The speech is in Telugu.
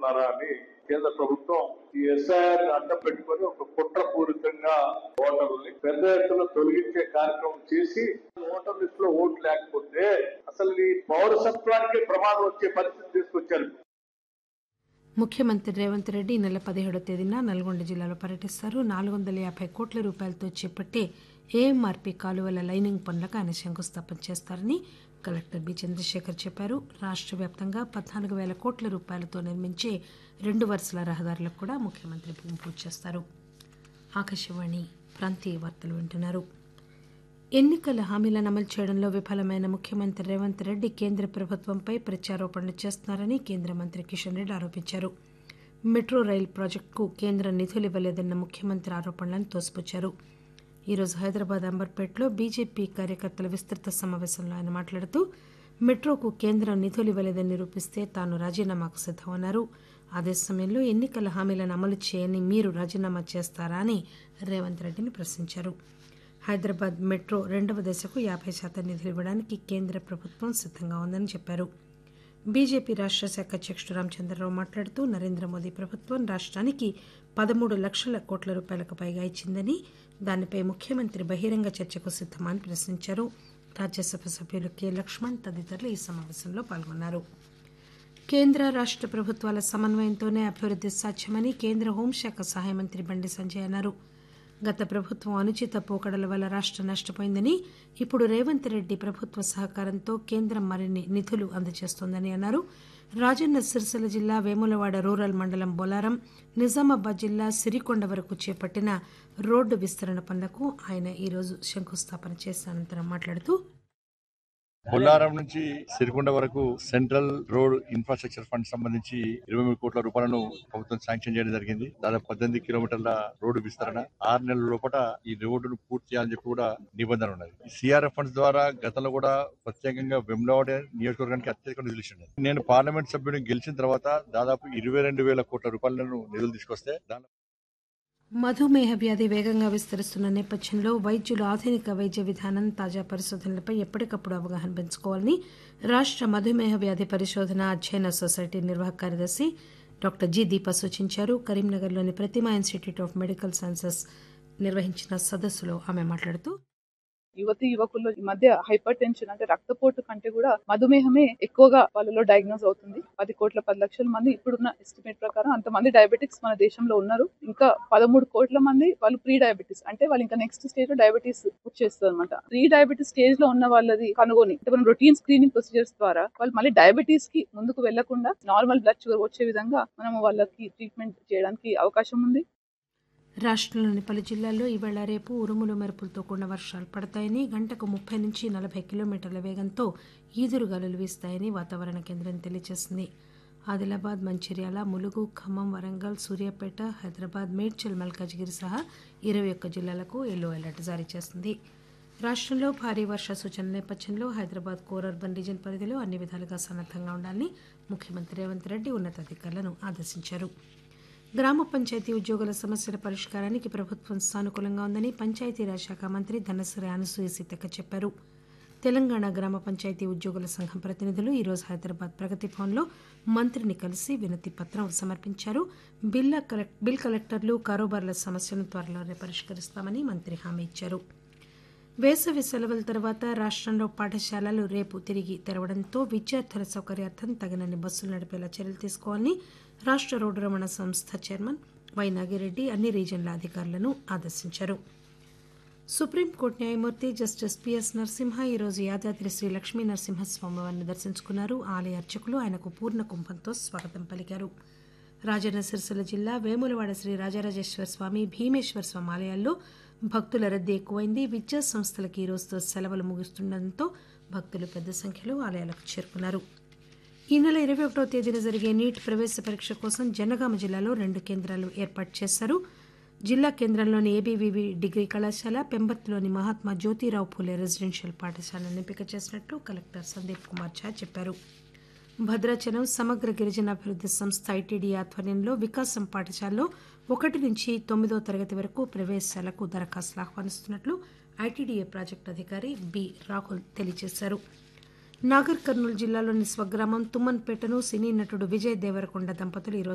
చేస్తున్నారా అని కేంద్ర ప్రభుత్వం ఈ ఎస్ఐఆర్ అడ్డం పెట్టుకొని ఒక కుట్రపూరితంగా ఓటర్లని పెద్ద ఎత్తున తొలగించే కార్యక్రమం చేసి ఓటర్ లిస్ట్ లో ఓటు లేకపోతే అసలు ఈ పౌరసత్వానికి ప్రమాదం వచ్చే పరిస్థితి తీసుకొచ్చారు ముఖ్యమంత్రి రేవంత్ రెడ్డి ఈ నెల పదిహేడో తేదీన నల్గొండ జిల్లాలో పర్యటిస్తారు నాలుగు వందల యాభై కోట్ల రూపాయలతో చేపట్టే ఏఎంఆర్పీ కాలువల లైనింగ్ పనులకు ఆయన శంకుస్థాపన చేస్తారని కలెక్టర్ బి చంద్రశేఖర్ చెప్పారు రాష్ట్ర వ్యాప్తంగా పద్నాలుగు వేల కోట్ల రూపాయలతో నిర్మించే రెండు వరుసల రహదారులకు కూడా ముఖ్యమంత్రి భూమి పూజ చేస్తారు ఆకాశవాణి ప్రాంతీయ వార్తలు వింటున్నారు ఎన్నికల హామీలను అమలు చేయడంలో విఫలమైన ముఖ్యమంత్రి రేవంత్ రెడ్డి కేంద్ర ప్రభుత్వంపై ప్రత్యారోపణలు చేస్తున్నారని కేంద్ర మంత్రి కిషన్ రెడ్డి ఆరోపించారు మెట్రో రైల్ ప్రాజెక్టుకు కేంద్రం నిధులు ఇవ్వలేదన్న ముఖ్యమంత్రి ఆరోపణలను తోసిపుచ్చారు ఈరోజు హైదరాబాద్ అంబర్పేటలో బీజేపీ కార్యకర్తల విస్తృత సమావేశంలో ఆయన మాట్లాడుతూ మెట్రోకు కేంద్రం నిధులు ఇవ్వలేదని నిరూపిస్తే తాను రాజీనామాకు సిద్దమన్నారు అదే సమయంలో ఎన్నికల హామీలను అమలు చేయని మీరు రాజీనామా చేస్తారా అని రేవంత్ రెడ్డిని ప్రశ్నించారు హైదరాబాద్ మెట్రో రెండవ దశకు యాభై శాతం నిధులు ఇవ్వడానికి కేంద్ర ప్రభుత్వం సిద్ధంగా ఉందని చెప్పారు బీజేపీ రాష్ట్ర శాఖ అధ్యక్షుడు రామచంద్రరావు మాట్లాడుతూ నరేంద్ర మోదీ ప్రభుత్వం రాష్ట్రానికి పదమూడు లక్షల కోట్ల రూపాయలకు పైగా ఇచ్చిందని దానిపై ముఖ్యమంత్రి బహిరంగ చర్చకు సిద్దమా అని ప్రశ్నించారు రాజ్యసభ సభ్యులు కె లక్ష్మణ్ తదితరులు ఈ సమావేశంలో పాల్గొన్నారు కేంద్ర రాష్ట్ర ప్రభుత్వాల సమన్వయంతోనే అభివృద్ధి సాధ్యమని కేంద్ర హోంశాఖ సహాయ మంత్రి బండి సంజయ్ అన్నారు గత ప్రభుత్వం అనుచిత పోకడల వల్ల రాష్ట్రం నష్టపోయిందని ఇప్పుడు రేవంత్ రెడ్డి ప్రభుత్వ సహకారంతో కేంద్రం మరిన్ని నిధులు అందజేస్తోందని అన్నారు రాజన్న సిరిసిల్ల జిల్లా వేములవాడ రూరల్ మండలం బొలారం నిజామాబాద్ జిల్లా సిరికొండ వరకు చేపట్టిన రోడ్డు విస్తరణ పనులకు ఆయన ఈరోజు శంకుస్థాపన చేసిన అనంతరం మాట్లాడుతూ బొల్లారం నుంచి సిరికొండ వరకు సెంట్రల్ రోడ్ ఇన్ఫ్రాస్ట్రక్చర్ ఫండ్ సంబంధించి ఇరవై మూడు కోట్ల రూపాయలను ప్రభుత్వం శాంక్షన్ చేయడం జరిగింది దాదాపు పద్దెనిమిది కిలోమీటర్ల రోడ్డు విస్తరణ ఆరు నెలల లోపల ఈ రోడ్డును పూర్తి చేయాలని చెప్పి కూడా నిబంధన ఉన్నది సిఆర్ఎఫ్ ఫండ్స్ ద్వారా గతంలో కూడా ప్రత్యేకంగా వెమ్లవాడ నియోజకవర్గానికి అత్యధిక నిధులు ఇచ్చింది నేను పార్లమెంట్ సభ్యుడిని గెలిచిన తర్వాత దాదాపు ఇరవై రెండు వేల కోట్ల రూపాయలను నిధులు తీసుకొస్తే దాని మధుమేహ వ్యాధి వేగంగా విస్తరిస్తున్న నేపథ్యంలో వైద్యులు ఆధునిక వైద్య విధానం తాజా పరిశోధనలపై ఎప్పటికప్పుడు అవగాహన పెంచుకోవాలని రాష్ట్ర మధుమేహ వ్యాధి పరిశోధన అధ్యయన సొసైటీ నిర్వాహక కార్యదర్శి డాక్టర్ జి దీప సూచించారు కరీంనగర్లోని Prathima Institute of Medical Sciences నిర్వహించిన సదస్సులో ఆమె మాట్లాడుతూ యువతి యువకుల్లో ఈ మధ్య హైపర్ టెన్షన్ అంటే రక్తపోటు కంటే కూడా మధుమేహమే ఎక్కువగా వాళ్ళలో డయాగ్నోస్ అవుతుంది పది కోట్ల పది లక్షల మంది ఇప్పుడున్న ఎస్టిమేట్ ప్రకారం అంతమంది డయాబెటిక్స్ మన దేశంలో ఉన్నారు ఇంకా పదమూడు కోట్ల మంది వాళ్ళు ప్రీ డయాబెటీస్ అంటే వాళ్ళు ఇంకా నెక్స్ట్ స్టేజ్ లో డయాబెటీస్ వచ్చేస్తుంది అనమాట ప్రీ డయాబెటీస్ స్టేజ్ లో ఉన్న వాళ్ళది కనుగొని అంటే మనం రొటీన్ స్క్రీనింగ్ ప్రొసీజర్స్ ద్వారా వాళ్ళు మళ్ళీ డయాబెటీస్ కి ముందుకు వెళ్లకుండా నార్మల్ బ్లడ్ షుగర్ వచ్చే విధంగా మనం వాళ్ళకి ట్రీట్మెంట్ చేయడానికి అవకాశం ఉంది రాష్ట్రంలోని పలు జిల్లాల్లో ఈవేళ రేపు ఉరుములు మెరుపులతో కూడిన వర్షాలు పడతాయని గంటకు ముప్పై నుంచి నలభై కిలోమీటర్ల వేగంతో ఈదురుగాలులు వీస్తాయని వాతావరణ కేంద్రం తెలియజేసింది ఆదిలాబాద్ మంచిర్యాల ములుగు ఖమ్మం వరంగల్ సూర్యాపేట హైదరాబాద్ మేడ్చల్ మల్కాజ్గిరి సహా ఇరవై ఒక్క జిల్లాలకు ఎల్లో అలర్ట్ జారీ చేసింది రాష్ట్రంలో భారీ వర్ష సూచన నేపథ్యంలో హైదరాబాద్ కోర్ అర్బన్ రీజన్ పరిధిలో అన్ని విధాలుగా సన్నద్దంగా ఉండాలని ముఖ్యమంత్రి రేవంత్ రెడ్డి ఉన్నతాధికారులను ఆదేశించారు గ్రామ పంచాయతీ ఉద్యోగుల సమస్యల పరిష్కారానికి ప్రభుత్వం సానుకూలంగా ఉందని పంచాయతీరాజ్ శాఖ మంత్రి ధనశ్రీ అనసూయ సీతక్క చెప్పారు తెలంగాణ గ్రామ పంచాయతీ ఉద్యోగుల సంఘం ప్రతినిధులు ఈరోజు హైదరాబాద్ ప్రగతి భవన్లో మంత్రిని కలిసి వినతి పత్రం సమర్పించారు బిల్ల కలెక్ బిల్ కలెక్టర్లు కారోబార్ల సమస్యలను త్వరలోనే పరిష్కరిస్తామని మంత్రి హామీ ఇచ్చారు వేసవి సెలవుల తర్వాత రాష్ట్రంలో పాఠశాలలు రేపు తిరిగి తెరవడంతో విద్యార్థుల సౌకర్యార్థం తగినన్ని బస్సులు నడిపేలా చర్యలు తీసుకోవాలని రాష్ట్ర రోడ్డు రవాణా సంస్థ చైర్మన్ వై నాగిరెడ్డి అన్ని రీజన్ల అధికారులను ఆదేశించారు సుప్రీంకోర్టు న్యాయమూర్తి జస్టిస్ పిఎస్ నరసింహ ఈరోజు యాదాద్రి శ్రీ లక్ష్మీ నరసింహస్వామి వారిని దర్శించుకున్నారు ఆలయ అర్చకులు ఆయనకు పూర్ణ కుంభంతో స్వాగతం పలికారు రాజన్న సిరిసిల్ల జిల్లా వేములవాడ శ్రీ రాజరాజేశ్వర స్వామి భీమేశ్వర స్వామి ఆలయాల్లో భక్తుల రద్దీ ఎక్కువైంది విద్యా సంస్థలకు ఈ రోజుతో సెలవులు ముగుస్తుండటంతో భక్తులు పెద్ద సంఖ్యలో ఆలయాలకు చేరుకున్నారు ఈ నెల ఇరవై ఒకటో తేదీన జరిగే నీట్ ప్రవేశ పరీక్ష కోసం జనగామ జిల్లాలో రెండు కేంద్రాలు ఏర్పాటు చేశారు జిల్లా కేంద్రంలోని ఏబీవీవి డిగ్రీ కళాశాల పెంబత్లోని మహాత్మా జ్యోతిరావు ఫూలే రెసిడెన్షియల్ పాఠశాలను ఎంపిక చేసినట్లు కలెక్టర్ సందీప్ కుమార్ ఝా చెప్పారు భద్రాచలం సమగ్ర గిరిజనాభివృద్ధి సంస్థ ఐటీడీ ఆధ్వర్యంలో వికాసం పాఠశాలలో ఒకటి నుంచి తొమ్మిదో తరగతి వరకు ప్రవేశాలకు దరఖాస్తులు ఆహ్వానిస్తున్నట్లు ఐటీడీఏ ప్రాజెక్టు అధికారి బి రాహుల్ తెలియజేశారు నాగర్ కర్నూలు జిల్లాలోని స్వగ్రామం తుమ్మన్పేటను సినీ నటుడు విజయ్ దేవరకొండ దంపతులు ఈరోజు